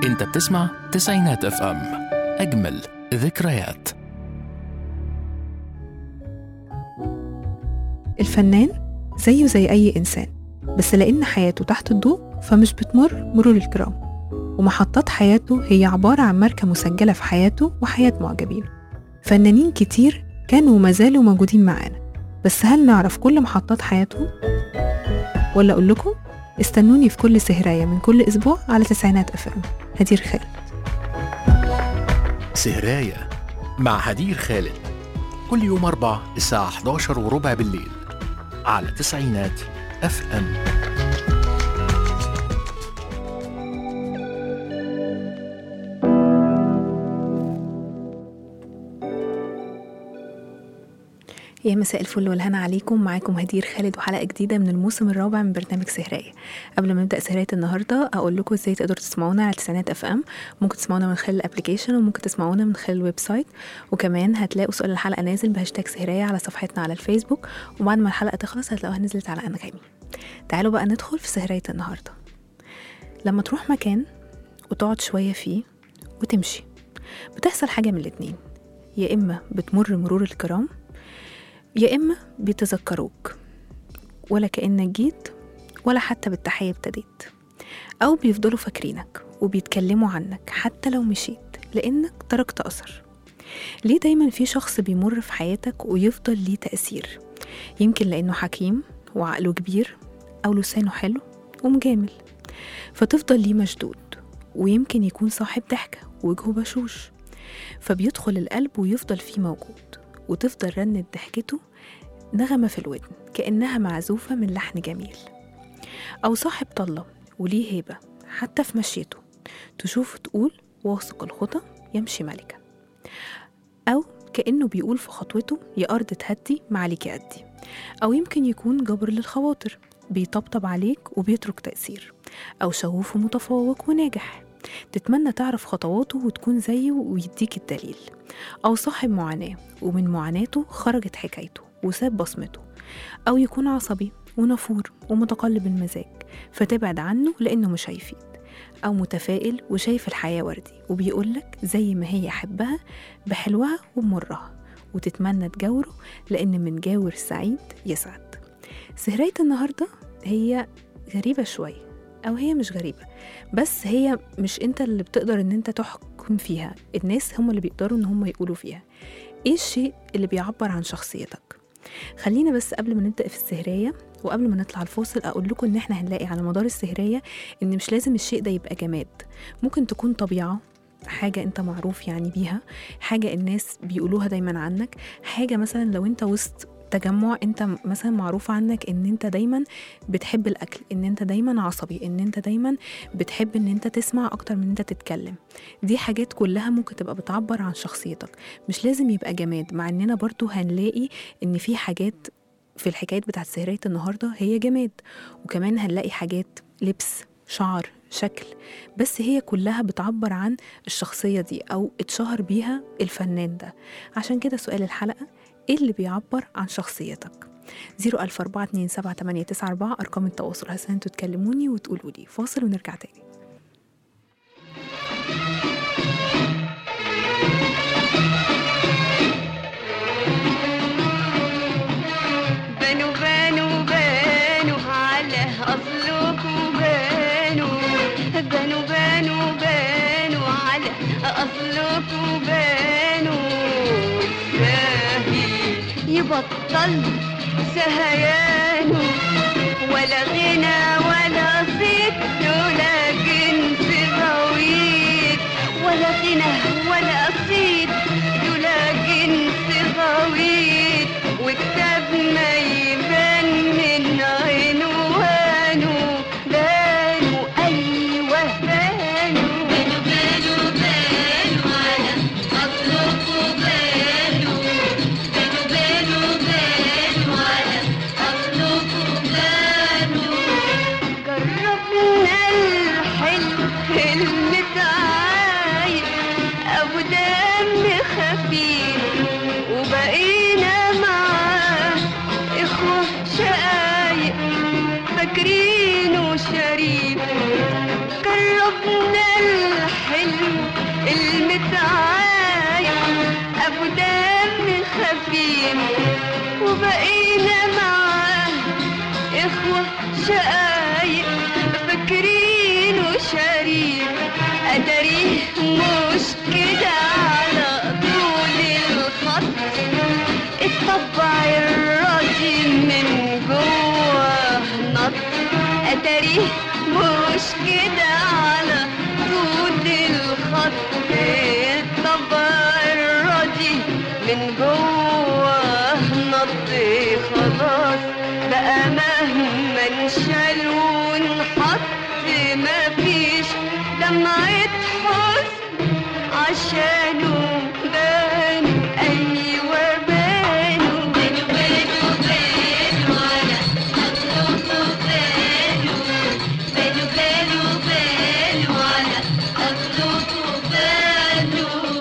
انت بتسمع تسعينات اف ام اجمل ذكريات الفنان زيه زي أي إنسان بس لأن حياته تحت الضوء فمش بتمر مرور الكرام ومحطات حياته هي عبارة عن ماركة مسجلة في حياته وحياة معجبينه فنانين كتير كانوا وما زالوا موجودين معانا بس هل نعرف كل محطات حياتهم؟ ولا أقول لكم استنوني في كل سهراية من كل أسبوع على تسعينات أف أم هدير خالد سهراية مع هدير خالد كل يوم أربع الساعة 11 وربع بالليل على تسعينات اف ام يا مساء الفل والهنا عليكم معاكم هدير خالد وحلقة جديدة من الموسم الرابع من برنامج سهراية قبل ما نبدأ سهراية النهاردة أقول لكم ازاي تقدروا تسمعونا على تسعينات اف ام ممكن تسمعونا من خلال الابليكيشن وممكن تسمعونا من خلال الويب سايت وكمان هتلاقوا سؤال الحلقة نازل بهاشتاج سهراية على صفحتنا على الفيسبوك وبعد ما الحلقة تخلص هتلاقوها نزلت على أنغامي تعالوا بقى ندخل في سهراية النهاردة لما تروح مكان وتقعد شوية فيه وتمشي بتحصل حاجة من الاتنين يا إما بتمر مرور الكرام يا إما بيتذكروك ولا كأنك جيت ولا حتى بالتحية ابتديت أو بيفضلوا فاكرينك وبيتكلموا عنك حتى لو مشيت لأنك تركت أثر ليه دايما في شخص بيمر في حياتك ويفضل ليه تأثير يمكن لأنه حكيم وعقله كبير أو لسانه حلو ومجامل فتفضل ليه مشدود ويمكن يكون صاحب ضحكة وجهه بشوش فبيدخل القلب ويفضل فيه موجود وتفضل رنة ضحكته نغمة في الودن كأنها معزوفة من لحن جميل أو صاحب طلة وليه هيبة حتى في مشيته تشوف تقول واثق الخطى يمشي ملكة أو كأنه بيقول في خطوته يا أرض تهدي معليك أدي أو يمكن يكون جبر للخواطر بيطبطب عليك وبيترك تأثير أو شغوف ومتفوق وناجح تتمنى تعرف خطواته وتكون زيه ويديك الدليل أو صاحب معاناة ومن معاناته خرجت حكايته وساب بصمته أو يكون عصبي ونفور ومتقلب المزاج فتبعد عنه لأنه مش هيفيد أو متفائل وشايف الحياة وردي وبيقولك زي ما هي حبها بحلوها ومرها وتتمنى تجاوره لأن من جاور السعيد يسعد سهرية النهاردة هي غريبة شوية أو هي مش غريبة بس هي مش انت اللي بتقدر ان انت تحكم فيها الناس هم اللي بيقدروا ان هم يقولوا فيها ايه الشيء اللي بيعبر عن شخصيتك خلينا بس قبل ما نبدأ في السهرية وقبل ما نطلع الفاصل أقول لكم إن إحنا هنلاقي على مدار السهرية إن مش لازم الشيء ده يبقى جماد ممكن تكون طبيعة حاجة أنت معروف يعني بيها حاجة الناس بيقولوها دايما عنك حاجة مثلا لو أنت وسط تجمع انت مثلا معروف عنك ان انت دايما بتحب الاكل ان انت دايما عصبي ان انت دايما بتحب ان انت تسمع اكتر من ان انت تتكلم دي حاجات كلها ممكن تبقى بتعبر عن شخصيتك مش لازم يبقى جماد مع اننا برضو هنلاقي ان في حاجات في الحكايات بتاعت سهرية النهاردة هي جماد وكمان هنلاقي حاجات لبس شعر شكل بس هي كلها بتعبر عن الشخصية دي أو اتشهر بيها الفنان ده عشان كده سؤال الحلقة ايه اللي بيعبر عن شخصيتك 004278994 أرقام التواصل هسه انتوا تكلموني وتقولوا لي فاصل ونرجع تاني بنوا بنوا بنوا على أصلكم بنوا بنوا بنوا بنوا على أصلكم بنوا ساهي يبطل سهيانه ولا غنى ولا صيت ولا جنس غويط ولا غنى ولا صيت ولا جنس غويط وكتاب ما يبان من عنوانه بانوا أيوه بانوا بانوا بانوا بانوا على أصلكم بانوا بانوا بانوا بانوا على أصلكم بانوا جربنا الحلم المتعايق أبو دم خفيف وبقينا معاه إخوة شقايق فاكرينه شريف جربنا الحلو المتعايش ابو دم خفيف وبقينا معاه اخوة شقايق فاكرين وشريك اداريه مش كده على طول الخط الطبع الراضي من جوه نط اتاريه مش كده على طول الخط الطبع الراضي من جوه نط خلاص بقى مهما نشال ونحط مفيش دمعة حزن عشانه بانوا أيوة بانوا بانوا بانوا بانوا على أطلقوا بانوا بانوا بانوا بانوا على أطلقوا بانوا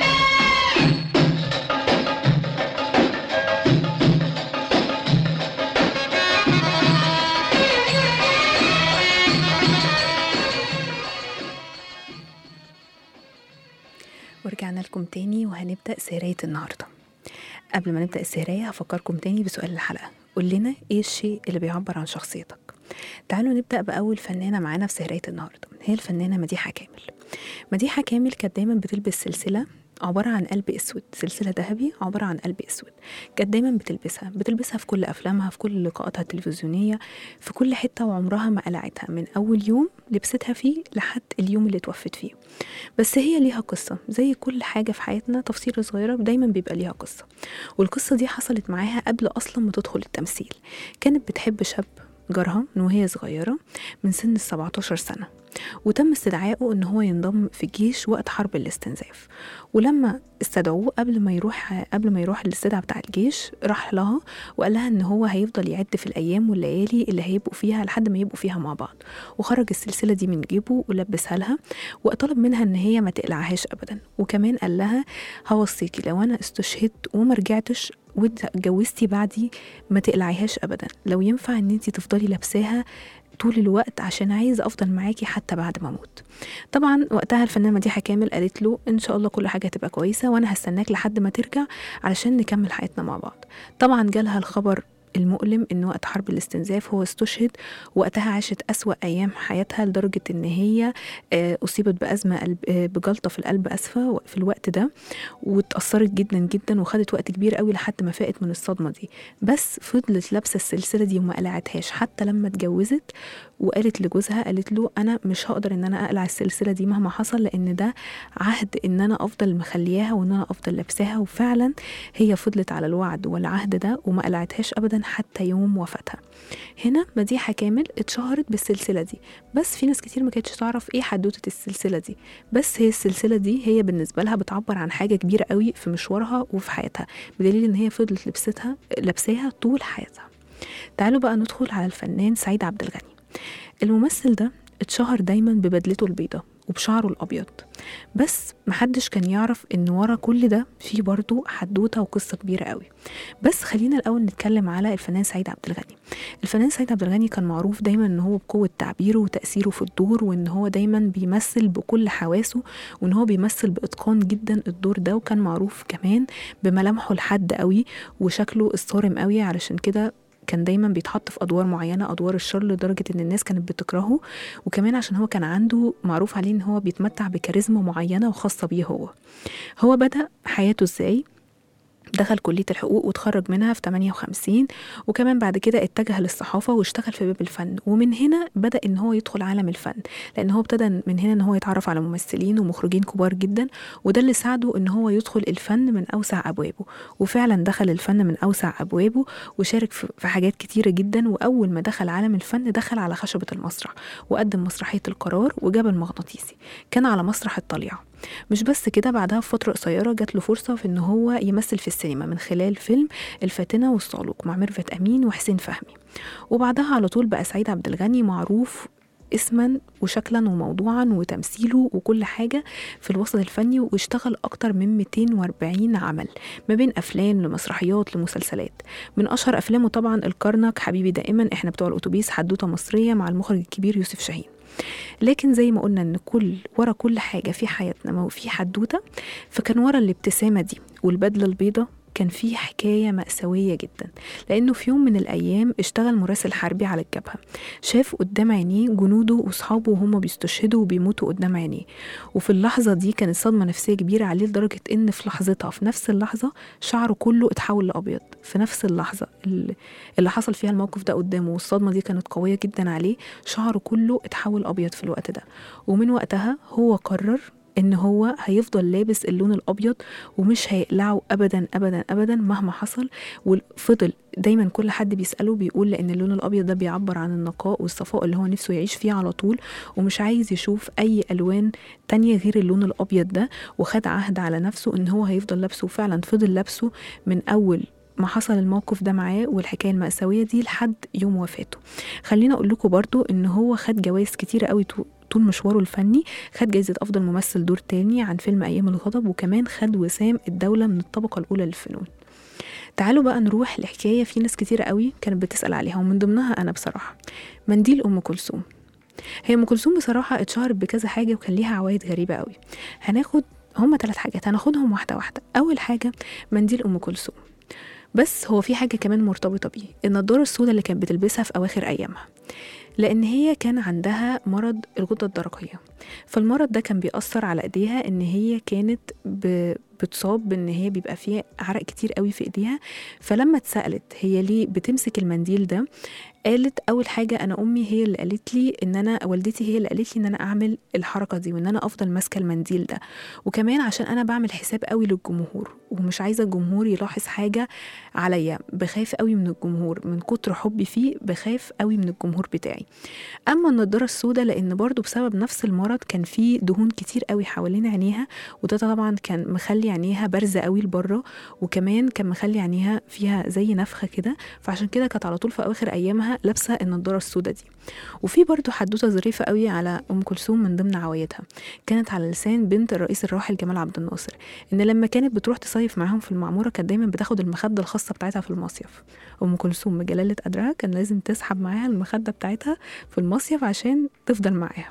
ورجعنا لكم تاني وهنبدأ سهرية النهاردة قبل ما نبدأ السهرية هفكركم تاني بسؤال الحلقة قول لنا ايه الشيء اللي بيعبر عن شخصيتك تعالوا نبدأ بأول فنانة معانا في سهرية النهاردة هي الفنانة مديحة كامل مديحة كامل كانت دايما بتلبس سلسلة عبارة عن قلب أسود سلسلة ذهبي عبارة عن قلب أسود كانت دايما بتلبسها بتلبسها في كل أفلامها في كل لقاءاتها التلفزيونية في كل حتة وعمرها ما قلعتها من أول يوم لبستها فيه لحد اليوم اللي توفت فيه بس هي ليها قصة زي كل حاجة في حياتنا تفصيلة صغيرة دايما بيبقى ليها قصة والقصة دي حصلت معاها قبل أصلا ما تدخل التمثيل كانت بتحب شاب جارها من وهي صغيرة من سن ال 17 سنة وتم استدعائه ان هو ينضم في الجيش وقت حرب الاستنزاف ولما استدعوه قبل ما يروح قبل ما يروح الاستدعاء بتاع الجيش راح لها وقال لها ان هو هيفضل يعد في الايام والليالي اللي هيبقوا فيها لحد ما يبقوا فيها مع بعض وخرج السلسله دي من جيبه ولبسها لها وطلب منها ان هي ما تقلعهاش ابدا وكمان قال لها هوصيكي لو انا استشهدت وما رجعتش واتجوزتي بعدي ما تقلعيهاش ابدا لو ينفع ان انت تفضلي لابساها طول الوقت عشان عايز افضل معاكي حتى بعد ما اموت طبعا وقتها الفنانه مديحه كامل قالت له ان شاء الله كل حاجه هتبقى كويسه وانا هستناك لحد ما ترجع علشان نكمل حياتنا مع بعض طبعا جالها الخبر المؤلم ان وقت حرب الاستنزاف هو استشهد وقتها عاشت أسوأ ايام حياتها لدرجه ان هي آه، اصيبت بازمه قلب آه، بجلطه في القلب اسفه في الوقت ده واتاثرت جدا جدا وخدت وقت كبير قوي لحد ما فاقت من الصدمه دي بس فضلت لابسه السلسله دي وما قلعتهاش حتى لما اتجوزت وقالت لجوزها قالت له انا مش هقدر ان انا اقلع السلسله دي مهما حصل لان ده عهد ان انا افضل مخلياها وان انا افضل لابساها وفعلا هي فضلت على الوعد والعهد ده وما قلعتهاش ابدا حتى يوم وفاتها هنا مديحه كامل اتشهرت بالسلسله دي بس في ناس كتير ما كانتش تعرف ايه حدوته السلسله دي بس هي السلسله دي هي بالنسبه لها بتعبر عن حاجه كبيره قوي في مشوارها وفي حياتها بدليل ان هي فضلت لبستها لابساها طول حياتها تعالوا بقى ندخل على الفنان سعيد عبد الغني الممثل ده اتشهر دايما ببدلته البيضة وبشعره الأبيض بس محدش كان يعرف إن ورا كل ده في برضه حدوتة وقصة كبيرة قوي بس خلينا الأول نتكلم على الفنان سعيد عبد الغني الفنان سعيد عبد الغني كان معروف دايما إن هو بقوة تعبيره وتأثيره في الدور وإن هو دايما بيمثل بكل حواسه وإن هو بيمثل بإتقان جدا الدور ده وكان معروف كمان بملامحه الحاد قوي وشكله الصارم قوي علشان كده كان دايما بيتحط في ادوار معينه ادوار الشر لدرجه ان الناس كانت بتكرهه وكمان عشان هو كان عنده معروف عليه ان هو بيتمتع بكاريزما معينه وخاصه بيه هو هو بدا حياته ازاي دخل كلية الحقوق وتخرج منها في 58 وكمان بعد كده اتجه للصحافة واشتغل في باب الفن ومن هنا بدأ ان هو يدخل عالم الفن لان هو ابتدى من هنا ان هو يتعرف على ممثلين ومخرجين كبار جدا وده اللي ساعده ان هو يدخل الفن من اوسع ابوابه وفعلا دخل الفن من اوسع ابوابه وشارك في في حاجات كتيرة جدا واول ما دخل عالم الفن دخل على خشبة المسرح وقدم مسرحية القرار وجبل مغناطيسي كان على مسرح الطليعة مش بس كده بعدها بفترة قصيرة جات له فرصة في إن هو يمثل في السينما من خلال فيلم الفاتنة والصعلوك مع ميرفت أمين وحسين فهمي وبعدها على طول بقى سعيد عبد الغني معروف اسما وشكلا وموضوعا وتمثيله وكل حاجة في الوسط الفني واشتغل أكتر من 240 عمل ما بين أفلام لمسرحيات لمسلسلات من أشهر أفلامه طبعا الكرنك حبيبي دائما إحنا بتوع الأتوبيس حدوتة مصرية مع المخرج الكبير يوسف شاهين لكن زي ما قلنا ان كل ورا كل حاجه في حياتنا ما هو في حدوته فكان ورا الابتسامه دي والبدله البيضاء كان في حكاية مأساوية جدا لأنه في يوم من الأيام اشتغل مراسل حربي على الجبهة شاف قدام عينيه جنوده وأصحابه وهم بيستشهدوا وبيموتوا قدام عينيه وفي اللحظة دي كانت صدمة نفسية كبيرة عليه لدرجة إن في لحظتها في نفس اللحظة شعره كله اتحول لأبيض في نفس اللحظة اللي اللي حصل فيها الموقف ده قدامه والصدمة دي كانت قوية جدا عليه شعره كله اتحول أبيض في الوقت ده ومن وقتها هو قرر ان هو هيفضل لابس اللون الابيض ومش هيقلعه ابدا ابدا ابدا مهما حصل وفضل دايما كل حد بيساله بيقول لان اللون الابيض ده بيعبر عن النقاء والصفاء اللي هو نفسه يعيش فيه على طول ومش عايز يشوف اي الوان تانية غير اللون الابيض ده وخد عهد على نفسه ان هو هيفضل لابسه وفعلا فضل لابسه من اول ما حصل الموقف ده معاه والحكايه المأساوية دي لحد يوم وفاته خلينا اقول لكم برضو ان هو خد جوائز كتيرة قوي تو- طول مشواره الفني خد جايزة أفضل ممثل دور تاني عن فيلم أيام الغضب وكمان خد وسام الدولة من الطبقة الأولى للفنون تعالوا بقى نروح لحكاية في ناس كتيرة قوي كانت بتسأل عليها ومن ضمنها أنا بصراحة منديل أم كلثوم هي أم كلثوم بصراحة اتشهرت بكذا حاجة وكان ليها عوايد غريبة قوي هناخد هما ثلاث حاجات هناخدهم واحدة واحدة أول حاجة منديل أم كلثوم بس هو في حاجة كمان مرتبطة بيه النضارة السوداء اللي كانت بتلبسها في أواخر أيامها لأن هي كان عندها مرض الغدة الدرقية فالمرض ده كان بيأثر على إيديها إن هي كانت ب... بتصاب بإن هي بيبقى فيها عرق كتير قوي في إيديها فلما اتسألت هي ليه بتمسك المنديل ده قالت اول حاجه انا امي هي اللي قالت لي ان انا والدتي هي اللي قالت لي ان انا اعمل الحركه دي وان انا افضل ماسكه المنديل ده وكمان عشان انا بعمل حساب قوي للجمهور ومش عايزه الجمهور يلاحظ حاجه عليا بخاف قوي من الجمهور من كتر حبي فيه بخاف قوي من الجمهور بتاعي اما النضاره السوداء لان برضو بسبب نفس المرض كان في دهون كتير قوي حوالين عينيها وده طبعا كان مخلي عينيها بارزه قوي لبره وكمان كان مخلي عينيها فيها زي نفخه كده فعشان كده كانت على طول في اواخر ايامها لابسه النضاره السوداء دي وفي برضو حدوته ظريفه قوي على ام كلثوم من ضمن عوايدها كانت على لسان بنت الرئيس الراحل جمال عبد الناصر ان لما كانت بتروح تصيف معاهم في المعموره كانت دايما بتاخد المخده الخاصه بتاعتها في المصيف ام كلثوم بجلاله قدرها كان لازم تسحب معاها المخده بتاعتها في المصيف عشان تفضل معاها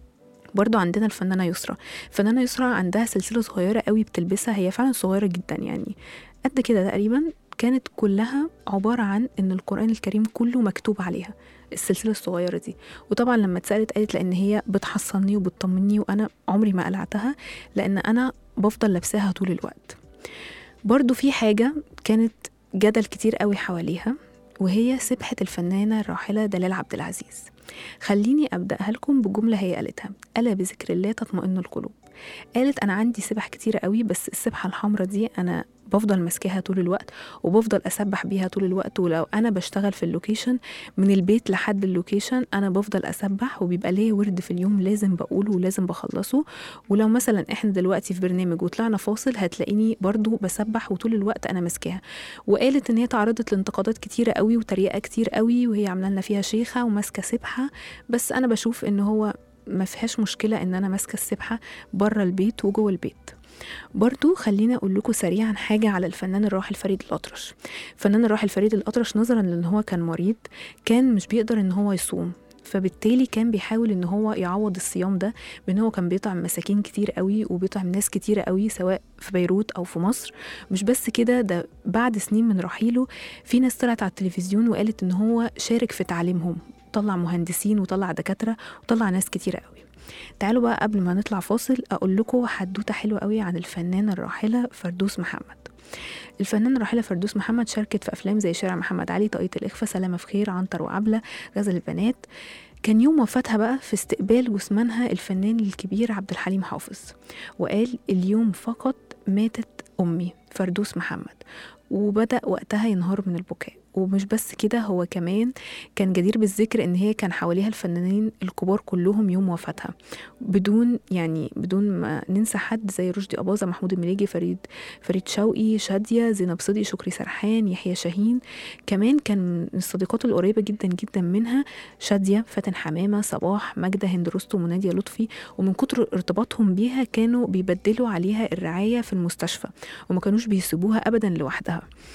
برضو عندنا الفنانة يسرا الفنانة يسرا عندها سلسلة صغيرة قوي بتلبسها هي فعلا صغيرة جدا يعني قد كده تقريبا كانت كلها عبارة عن إن القرآن الكريم كله مكتوب عليها السلسلة الصغيرة دي وطبعا لما اتسألت قالت لأن هي بتحصلني وبتطمني وأنا عمري ما قلعتها لأن أنا بفضل لابساها طول الوقت برضو في حاجة كانت جدل كتير قوي حواليها وهي سبحة الفنانة الراحلة دلال عبد العزيز خليني أبدأها لكم بجملة هي قالتها ألا بذكر الله تطمئن القلوب قالت أنا عندي سبح كتيرة قوي بس السبحة الحمراء دي أنا بفضل ماسكاها طول الوقت وبفضل اسبح بيها طول الوقت ولو انا بشتغل في اللوكيشن من البيت لحد اللوكيشن انا بفضل اسبح وبيبقى ليا ورد في اليوم لازم بقوله ولازم بخلصه ولو مثلا احنا دلوقتي في برنامج وطلعنا فاصل هتلاقيني برضو بسبح وطول الوقت انا ماسكاها وقالت ان هي تعرضت لانتقادات كتيره قوي وتريقه كتير قوي وهي عامله لنا فيها شيخه وماسكه سبحه بس انا بشوف ان هو ما فيهاش مشكله ان انا ماسكه السبحه بره البيت وجوه البيت برضو خليني اقول لكم سريعا حاجه على الفنان الراحل فريد الاطرش الفنان الراحل فريد الاطرش نظرا لان هو كان مريض كان مش بيقدر ان هو يصوم فبالتالي كان بيحاول ان هو يعوض الصيام ده بان هو كان بيطعم مساكين كتير قوي وبيطعم ناس كتير قوي سواء في بيروت او في مصر مش بس كده ده بعد سنين من رحيله في ناس طلعت على التلفزيون وقالت ان هو شارك في تعليمهم طلع مهندسين وطلع دكاتره وطلع ناس كتير قوي تعالوا بقى قبل ما نطلع فاصل اقول لكم حدوته حلوه قوي عن الفنانه الراحله فردوس محمد الفنانة الراحلة فردوس محمد شاركت في أفلام زي شارع محمد علي طاقية الإخفاء سلامة في خير عنتر وعبلة غزل البنات كان يوم وفاتها بقى في استقبال جثمانها الفنان الكبير عبد الحليم حافظ وقال اليوم فقط ماتت أمي فردوس محمد وبدأ وقتها ينهار من البكاء ومش بس كده هو كمان كان جدير بالذكر ان هي كان حواليها الفنانين الكبار كلهم يوم وفاتها بدون يعني بدون ما ننسى حد زي رشدي اباظه محمود المليجي فريد فريد شوقي شاديه زينب صدقي شكري سرحان يحيى شاهين كمان كان من الصديقات القريبه جدا جدا منها شاديه فاتن حمامه صباح ماجده هند رستم وناديه لطفي ومن كتر ارتباطهم بيها كانوا بيبدلوا عليها الرعايه في المستشفى وما كانوش بيسيبوها ابدا لوحدها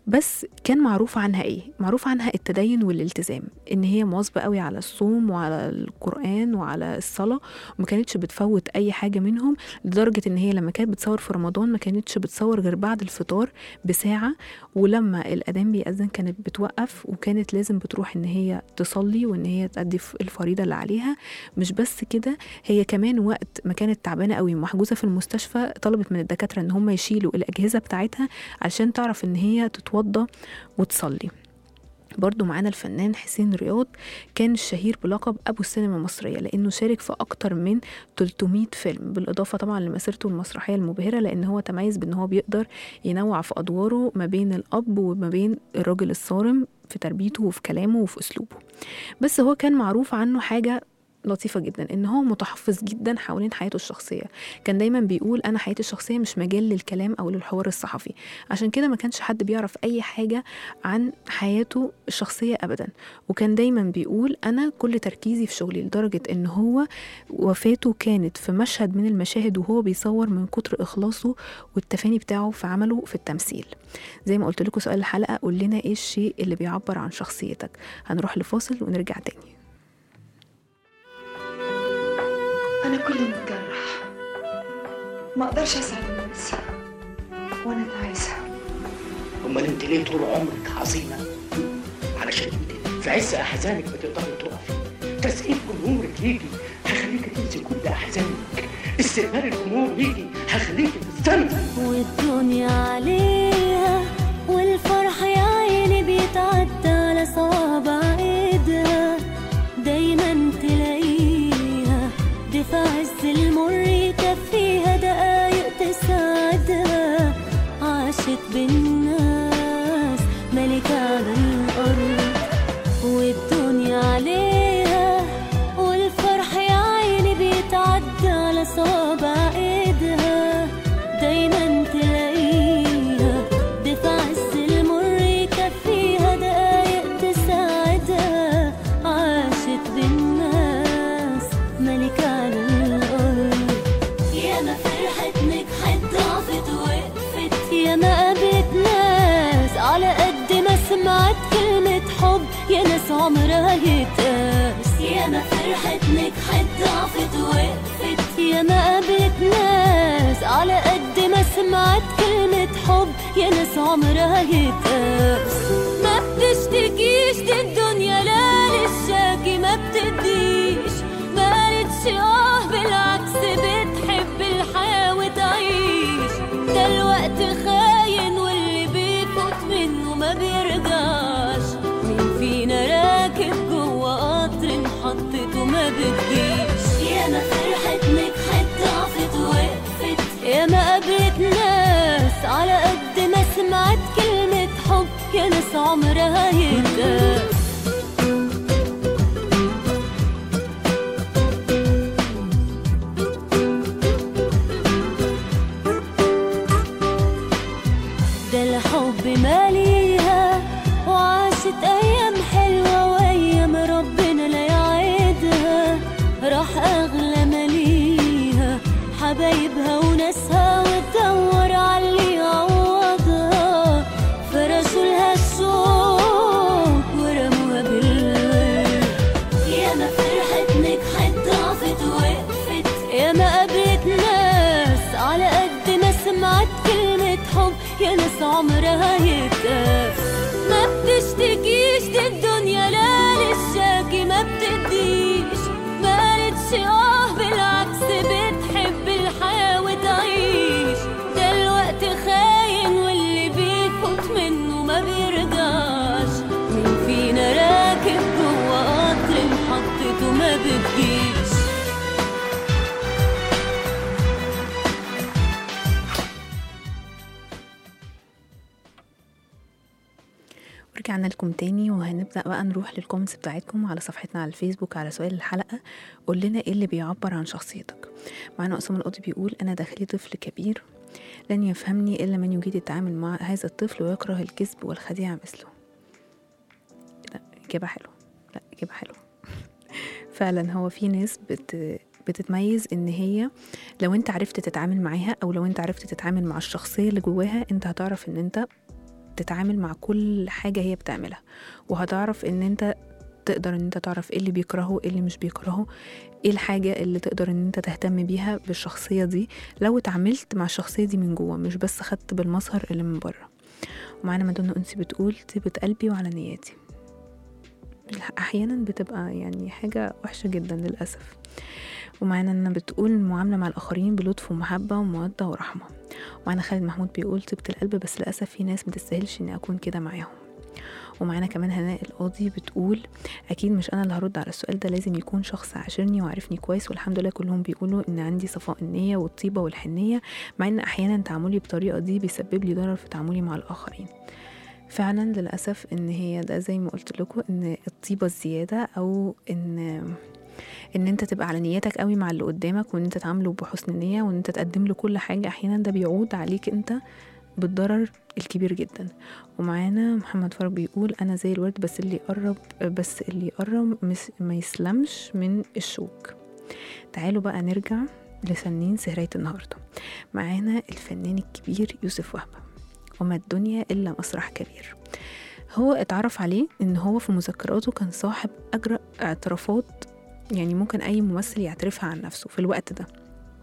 بس كان معروف عنها ايه معروف عنها التدين والالتزام ان هي مواظبه قوي على الصوم وعلى القران وعلى الصلاه وما كانتش بتفوت اي حاجه منهم لدرجه ان هي لما كانت بتصور في رمضان ما كانتش بتصور غير بعد الفطار بساعه ولما الاذان بيأذن كانت بتوقف وكانت لازم بتروح ان هي تصلي وان هي تأدي ف- الفريضه اللي عليها مش بس كده هي كمان وقت ما كانت تعبانه قوي ومحجوزه في المستشفى طلبت من الدكاتره ان هم يشيلوا الاجهزه بتاعتها علشان تعرف ان هي تتوضى وتصلي برضو معانا الفنان حسين رياض كان الشهير بلقب أبو السينما المصرية لأنه شارك في أكتر من 300 فيلم بالإضافة طبعا لمسيرته المسرحية المبهرة لأن هو تميز بأن هو بيقدر ينوع في أدواره ما بين الأب وما بين الراجل الصارم في تربيته وفي كلامه وفي أسلوبه بس هو كان معروف عنه حاجة لطيفة جدا ان هو متحفظ جدا حوالين حياته الشخصية كان دايما بيقول انا حياتي الشخصية مش مجال للكلام او للحوار الصحفي عشان كده ما كانش حد بيعرف اي حاجة عن حياته الشخصية ابدا وكان دايما بيقول انا كل تركيزي في شغلي لدرجة ان هو وفاته كانت في مشهد من المشاهد وهو بيصور من كتر اخلاصه والتفاني بتاعه في عمله في التمثيل زي ما قلت لكم سؤال الحلقة قول لنا ايه الشيء اللي بيعبر عن شخصيتك هنروح لفاصل ونرجع تاني أنا كل متجرح ما أقدرش أسعد الناس وأنا تعيسة امال انت ليه طول عمرك عظيمه علشان انت في عز احزانك بتقدري تقفي تسقيف جمهورك ليكي هخليكي تنسي كل احزانك استقبال الجمهور ليكي هخليكي تستمتعي والدنيا عليها والفرح يا عيني بيتعدى على صوابع ايدها دايما تلاقيها دفع عز المر يكفيها دقايق تسعدها عاشت بالناس ملكة على الأرض والدنيا عليها والفرح يا عيني بيتعدى على صوابع ايدها دايما تلاقيها دفع عز المر يكفيها دقايق تساعدها عاشت بالناس ملكة على الأرض ياما فرحت نجحت ضعفت وقفت ياما قابلت ناس على قد ما سمعت كلمة حب يا ناس عمرها يتقاس ياما فرحت نجحت ضعفت وقفت ياما قابلت ناس على قد ما سمعت كلمة حب يا ناس عمرها يتقاس ما بتشتكيش دي الدنيا لا للشاكي ما بتديش ما قالتش اه بالعكس بتحب الحياة وتعيش ده الوقت خاين واللي بيفوت منه ما بيرجعش مين فينا راكب جوه قطر انحطت وما بتجيش ياما فرحت نجحت ضعفت وقفت ياما قابلت ناس على قد ما سمعت كلمة حب يا ناس عمرها يتقاس ده الحب ماليها وعاشت ايام حلوه وايام ربنا لا يعيدها راح اغلى ماليها حبايبها وناسها وتدور على اللي يعوضها فرشوا لها الشوق ورموها بالورد ياما فرحت نجحت ضعفت وقفت ياما قابلت ناس على قد ما سمعت كلمة حب يا ناس عمرها يتقاس ما بتشتكيش دي الدنيا لا للشاكي ما بتديش ما قالتش اه بالعكس بتحب الحياة وتعيش ده الوقت خاين واللي بيفوت منه ما بيرجعش مين فينا راكب جوه قطر انحطت وما بتجيش ورجعنا لكم تاني وهنبدأ بقى نروح للكومنتس بتاعتكم على صفحتنا على الفيسبوك على سؤال الحلقة قول لنا ايه اللي بيعبر عن شخصيتك معانا أسامة القاضي بيقول أنا داخلي طفل كبير لن يفهمني إلا من يجيد التعامل مع هذا الطفل ويكره الكذب والخديعة مثله لا إجابة حلوة لا إجابة حلوة فعلا هو في ناس بت بتتميز ان هي لو انت عرفت تتعامل معاها او لو انت عرفت تتعامل مع الشخصيه اللي جواها انت هتعرف ان انت تتعامل مع كل حاجة هي بتعملها وهتعرف ان انت تقدر ان انت تعرف ايه اللي بيكرهه ايه اللي مش بيكرهه ايه الحاجة اللي تقدر ان انت تهتم بيها بالشخصية دي لو اتعاملت مع الشخصية دي من جوه مش بس خدت بالمظهر اللي من بره ومعانا مدونة انسي بتقول طيبة قلبي وعلى نياتي احيانا بتبقى يعني حاجة وحشة جدا للأسف ومعانا انها بتقول المعاملة مع الآخرين بلطف ومحبة ومودة ورحمة ومعانا خالد محمود بيقول طيبة القلب بس للأسف في ناس متستاهلش إني أكون كده معاهم ومعانا كمان هناء القاضي بتقول أكيد مش أنا اللي هرد على السؤال ده لازم يكون شخص عاشرني وعارفني كويس والحمد لله كلهم بيقولوا إن عندي صفاء النية والطيبة والحنية مع إن أحيانا تعاملي بطريقة دي بيسبب لي ضرر في تعاملي مع الآخرين فعلا للأسف إن هي ده زي ما قلت لكم إن الطيبة الزيادة أو إن ان انت تبقى على نيتك قوي مع اللي قدامك وان انت تعامله بحسن نية وان انت تقدم له كل حاجة احيانا ده بيعود عليك انت بالضرر الكبير جدا ومعانا محمد فرج بيقول انا زي الورد بس اللي يقرب بس اللي يقرب مس- ما يسلمش من الشوك تعالوا بقى نرجع لفنين سهرية النهاردة معانا الفنان الكبير يوسف وهبة وما الدنيا إلا مسرح كبير هو اتعرف عليه ان هو في مذكراته كان صاحب اجرأ اعترافات يعني ممكن اي ممثل يعترفها عن نفسه في الوقت ده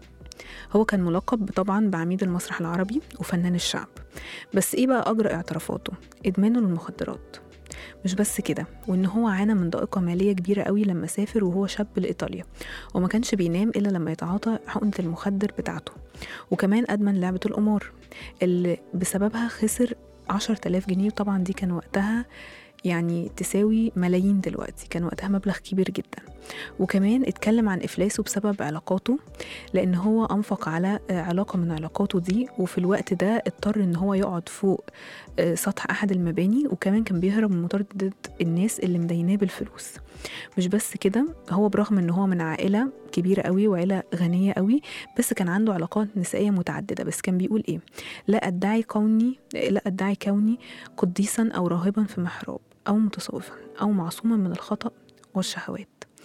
هو كان ملقب طبعا بعميد المسرح العربي وفنان الشعب بس ايه بقى اجرأ اعترافاته ادمانه للمخدرات مش بس كده وان هو عانى من ضائقه ماليه كبيره قوي لما سافر وهو شاب لايطاليا وما كانش بينام الا لما يتعاطى حقنه المخدر بتاعته وكمان ادمن لعبه القمار اللي بسببها خسر عشرة آلاف جنيه وطبعا دي كان وقتها يعني تساوي ملايين دلوقتي كان وقتها مبلغ كبير جدا وكمان اتكلم عن إفلاسه بسبب علاقاته لأن هو أنفق على آه، علاقة من علاقاته دي وفي الوقت ده اضطر إن هو يقعد فوق آه، سطح أحد المباني وكمان كان بيهرب من مطاردة الناس اللي مديناه بالفلوس مش بس كده هو برغم إن هو من عائلة كبيرة قوي وعيلة غنية قوي بس كان عنده علاقات نسائية متعددة بس كان بيقول إيه لا أدعي كوني لا أدعي كوني قديسا أو راهبا في محراب أو متصوفا أو معصوما من الخطأ والشهوات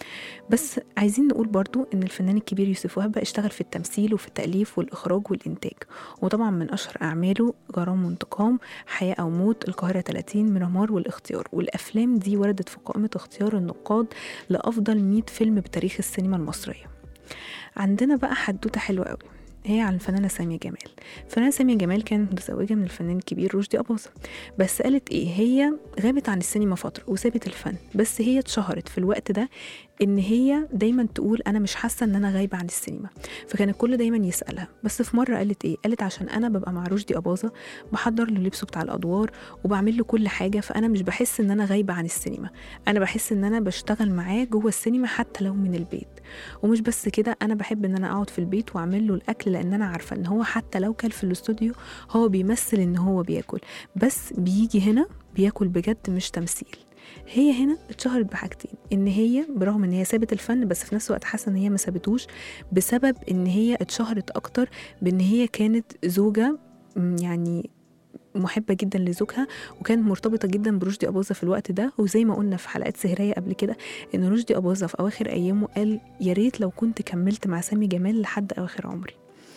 بس عايزين نقول برضو ان الفنان الكبير يوسف وهبة اشتغل في التمثيل وفي التأليف والإخراج والإنتاج وطبعا من أشهر أعماله غرام وانتقام حياة أو موت القاهرة 30 ميرامار والاختيار والأفلام دي وردت في قائمة اختيار النقاد لأفضل 100 فيلم بتاريخ السينما المصرية عندنا بقى حدوتة حلوة قوي هي عن الفنانة سامية جمال الفنانة سامية جمال كانت متزوجة من الفنان الكبير رشدي أباظة بس قالت إيه هي غابت عن السينما فترة وسابت الفن بس هي اتشهرت في الوقت ده ان هي دايما تقول انا مش حاسه ان انا غايبه عن السينما فكان الكل دايما يسالها بس في مره قالت ايه قالت عشان انا ببقى مع رشدي اباظه بحضر له لبسه بتاع الادوار وبعمل له كل حاجه فانا مش بحس ان انا غايبه عن السينما انا بحس ان انا بشتغل معاه جوه السينما حتى لو من البيت ومش بس كده انا بحب ان انا اقعد في البيت واعمل له الاكل لان انا عارفه ان هو حتى لو كل في الاستوديو هو بيمثل ان هو بياكل بس بيجي هنا بياكل بجد مش تمثيل هي هنا اتشهرت بحاجتين ان هي برغم ان هي سابت الفن بس في نفس الوقت حاسه ان هي ما سابتوش بسبب ان هي اتشهرت اكتر بان هي كانت زوجه م، يعني محبة جدا لزوجها وكانت مرتبطة جدا برشدي أباظة في الوقت ده وزي ما قلنا في حلقات سهرية قبل كده إن رشدي أباظة في أواخر أيامه قال يا ريت لو كنت كملت مع سامي جمال لحد أواخر عمري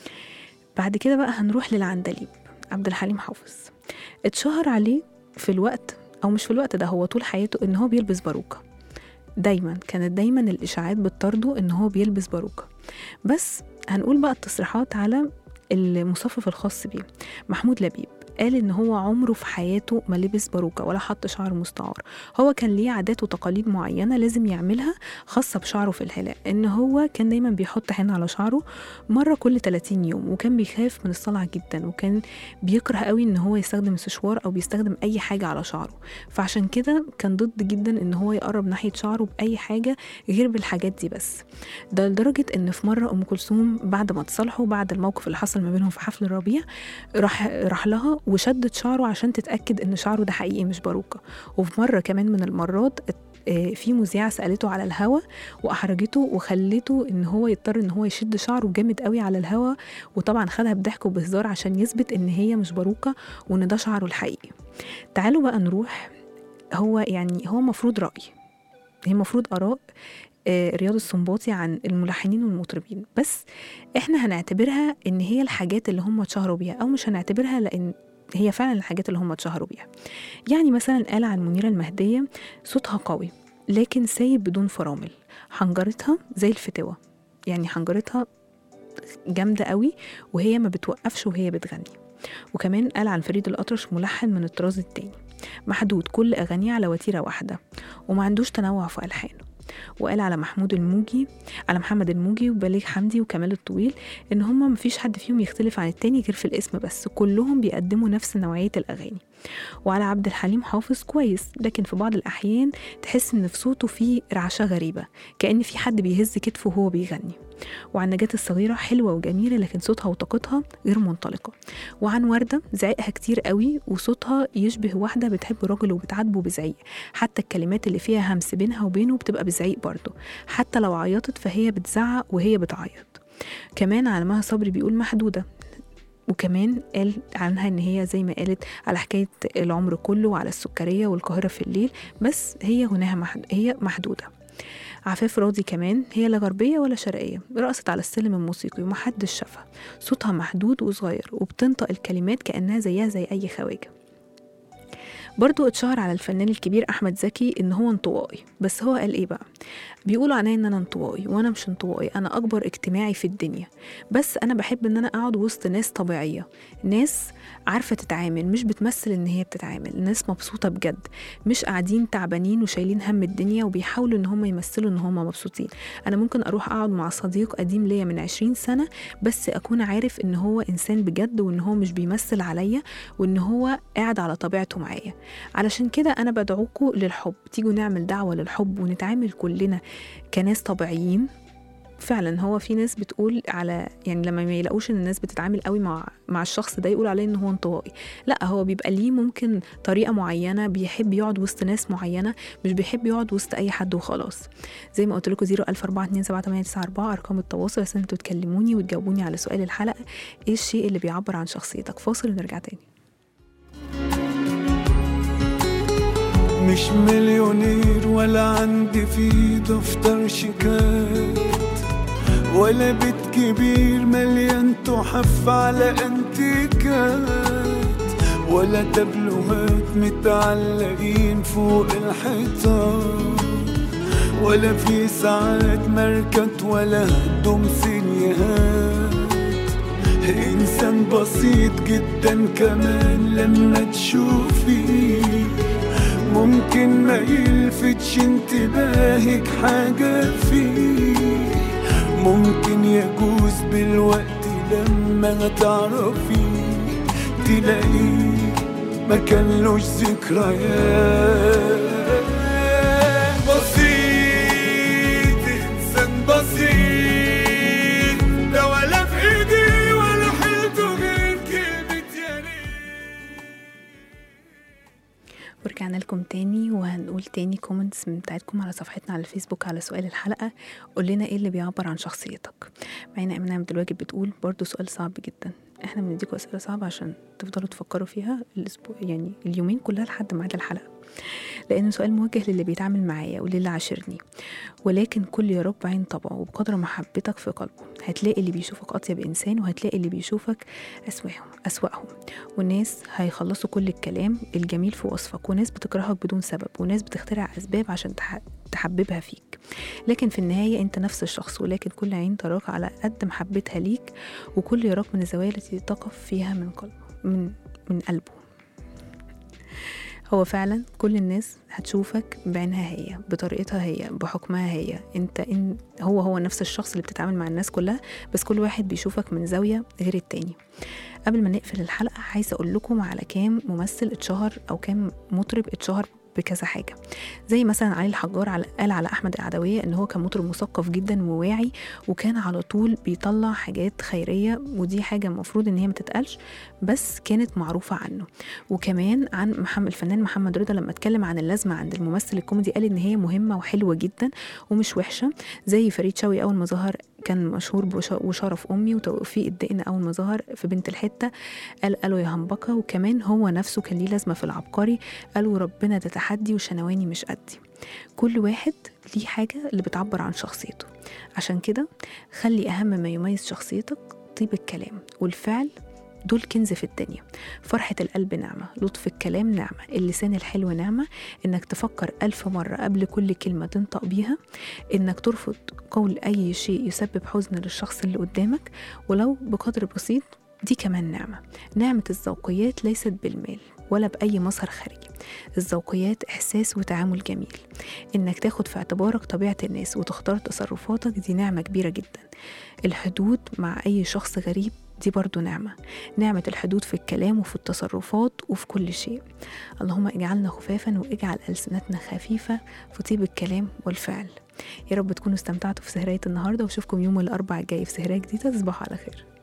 بعد كده بقى هنروح للعندليب عبد الحليم حافظ اتشهر عليه في الوقت او مش في الوقت ده هو طول حياته ان هو بيلبس باروكه دايما كانت دايما الاشاعات بتطارده ان هو بيلبس باروكه بس هنقول بقى التصريحات على المصفف الخاص بيه محمود لبيب قال ان هو عمره في حياته ما لبس باروكه ولا حط شعر مستعار هو كان ليه عادات وتقاليد معينه لازم يعملها خاصه بشعره في الحلاق ان هو كان دايما بيحط حنه على شعره مره كل 30 يوم وكان بيخاف من الصلع جدا وكان بيكره قوي ان هو يستخدم السشوار او بيستخدم اي حاجه على شعره فعشان كده كان ضد جدا ان هو يقرب ناحيه شعره باي حاجه غير بالحاجات دي بس ده لدرجه ان في مره ام كلثوم بعد ما اتصالحوا بعد الموقف اللي حصل ما بينهم في حفل الربيع راح راح لها وشدت شعره عشان تتاكد ان شعره ده حقيقي مش باروكه وفي مره كمان من المرات ات- آه، في مذيعه سالته على الهوا واحرجته وخلته ان هو يضطر ان هو يشد شعره جامد قوي على الهوا وطبعا خدها بضحك وبهزار عشان يثبت ان هي مش باروكه وان ده شعره الحقيقي تعالوا بقى نروح هو يعني هو مفروض رأي هي مفروض آراء آه، رياض السنباطي عن الملحنين والمطربين بس احنا هنعتبرها ان هي الحاجات اللي هم اتشهروا بيها او مش هنعتبرها لان هي فعلا الحاجات اللي هم اتشهروا بيها يعني مثلا قال عن منيرة المهدية صوتها قوي لكن سايب بدون فرامل حنجرتها زي الفتوة يعني حنجرتها جامدة قوي وهي ما بتوقفش وهي بتغني وكمان قال عن فريد الأطرش ملحن من الطراز التاني محدود كل أغانيه على وتيرة واحدة وما عندوش تنوع في ألحانه وقال على محمود الموجي على محمد الموجي وبليغ حمدي وكمال الطويل ان هما مفيش حد فيهم يختلف عن التاني غير في الاسم بس كلهم بيقدموا نفس نوعية الأغاني وعلى عبد الحليم حافظ كويس لكن في بعض الأحيان تحس إن في صوته فيه رعشة غريبة كأن في حد بيهز كتفه وهو بيغني وعن نجاة الصغيرة حلوة وجميلة لكن صوتها وطاقتها غير منطلقة وعن وردة زعيقها كتير قوي وصوتها يشبه واحدة بتحب راجل وبتعاتبه بزعيق حتى الكلمات اللي فيها همس بينها وبينه بتبقى بزعيق برضه حتى لو عيطت فهي بتزعق وهي بتعيط كمان على مها صبري بيقول محدودة وكمان قال عنها ان هي زي ما قالت على حكايه العمر كله وعلى السكريه والقاهره في الليل بس هي هناها محد هي محدوده عفاف راضي كمان هي لا غربية ولا شرقية رقصت على السلم الموسيقي ومحدش شافها صوتها محدود وصغير وبتنطق الكلمات كأنها زيها زي أي خواجة برضو اتشهر على الفنان الكبير أحمد زكي إن هو انطوائي بس هو قال إيه بقى بيقولوا عنيا إن أنا انطوائي وأنا مش انطوائي أنا أكبر اجتماعي في الدنيا بس أنا بحب إن أنا أقعد وسط ناس طبيعية ناس عارفة تتعامل مش بتمثل إن هي بتتعامل ناس مبسوطة بجد مش قاعدين تعبانين وشايلين هم الدنيا وبيحاولوا إن هم يمثلوا إن هم مبسوطين أنا ممكن أروح أقعد مع صديق قديم ليا من 20 سنة بس أكون عارف إن هو إنسان بجد وإن هو مش بيمثل عليا وإن هو قاعد على طبيعته معايا علشان كده أنا بدعوكوا للحب تيجوا نعمل دعوة للحب ونتعامل كلنا كناس طبيعيين فعلا هو في ناس بتقول على يعني لما ما يلاقوش ان الناس بتتعامل قوي مع مع الشخص ده يقول عليه ان هو انطوائي لا هو بيبقى ليه ممكن طريقه معينه بيحب يقعد وسط ناس معينه مش بيحب يقعد وسط اي حد وخلاص زي ما قلت لكم 014278994 ارقام التواصل عشان انتوا تكلموني وتجاوبوني على سؤال الحلقه ايه الشيء اللي بيعبر عن شخصيتك فاصل ونرجع تاني مش مليونير ولا عندي في دفتر شيكات ولا بيت كبير مليان تحف على انتيكات ولا تابلوهات متعلقين فوق الحيطان ولا في ساعات ماركات ولا هدوم سينيهات إنسان بسيط جدا كمان لما تشوفيه ممكن ما يلفتش انتباهك حاجة فيه ممكن يجوز بالوقت لما تعرفيه تلاقيه ما كانلوش ذكريات بسيط إنسان بسيط ده ولا في إيدي ولا حيلته غير كلمة يا ريت ورجعنا لكم تاني وهنقول تاني كومنتس من بتاعتكم على صفحتنا على الفيسبوك على سؤال الحلقة قول لنا ايه اللي بيعبر عن شخصيتك معانا امينة عبد الواجب بتقول برضو سؤال صعب جدا احنا بنديكوا اسئله صعبه عشان تفضلوا تفكروا فيها الاسبوع يعني اليومين كلها لحد ميعاد الحلقه لانه سؤال موجه للي بيتعامل معايا وللي عاشرني ولكن كل يا رب عين طبعه وبقدر محبتك في قلبه هتلاقي اللي بيشوفك اطيب انسان وهتلاقي اللي بيشوفك اسواهم اسواهم والناس هيخلصوا كل الكلام الجميل في وصفك وناس بتكرهك بدون سبب وناس بتخترع اسباب عشان تح- تحببها فيك لكن في النهاية أنت نفس الشخص ولكن كل عين تراك على قد محبتها ليك وكل يراك من الزوايا التي تقف فيها من قلبه من من قلبه هو فعلا كل الناس هتشوفك بعينها هي بطريقتها هي بحكمها هي انت إن هو هو نفس الشخص اللي بتتعامل مع الناس كلها بس كل واحد بيشوفك من زاوية غير التاني قبل ما نقفل الحلقة عايزة أقول لكم على كام ممثل اتشهر أو كام مطرب اتشهر بكذا حاجة زي مثلا علي الحجار على قال على أحمد العدوية إن هو كان مطرب مثقف جدا وواعي وكان على طول بيطلع حاجات خيرية ودي حاجة المفروض إن هي ما تتقالش بس كانت معروفة عنه وكمان عن محمد الفنان محمد رضا لما اتكلم عن اللازمة عند الممثل الكوميدي قال إن هي مهمة وحلوة جدا ومش وحشة زي فريد شوقي أول ما ظهر كان مشهور بوش- وشرف أمي وتوفيق الدقن أول ما ظهر في بنت الحتة قال قالوا يا همبكة وكمان هو نفسه كان ليه لازمة في العبقري قالوا ربنا ده تحدي وشنواني مش قدي كل واحد ليه حاجة اللي بتعبر عن شخصيته عشان كده خلي أهم ما يميز شخصيتك طيب الكلام والفعل دول كنز في الدنيا فرحة القلب نعمة لطف الكلام نعمة اللسان الحلو نعمة إنك تفكر ألف مرة قبل كل كلمة تنطق بيها إنك ترفض قول أي شيء يسبب حزن للشخص اللي قدامك ولو بقدر بسيط دي كمان نعمة نعمة الذوقيات ليست بالمال ولا بأي مظهر خارجي الذوقيات إحساس وتعامل جميل إنك تاخد في اعتبارك طبيعة الناس وتختار تصرفاتك دي نعمة كبيرة جدا الحدود مع أي شخص غريب دي برضو نعمة نعمة الحدود في الكلام وفي التصرفات وفي كل شيء اللهم اجعلنا خفافا واجعل ألسنتنا خفيفة في طيب الكلام والفعل يا رب تكونوا استمتعتوا في سهرية النهاردة واشوفكم يوم الأربع الجاي في سهرية جديدة تصبحوا على خير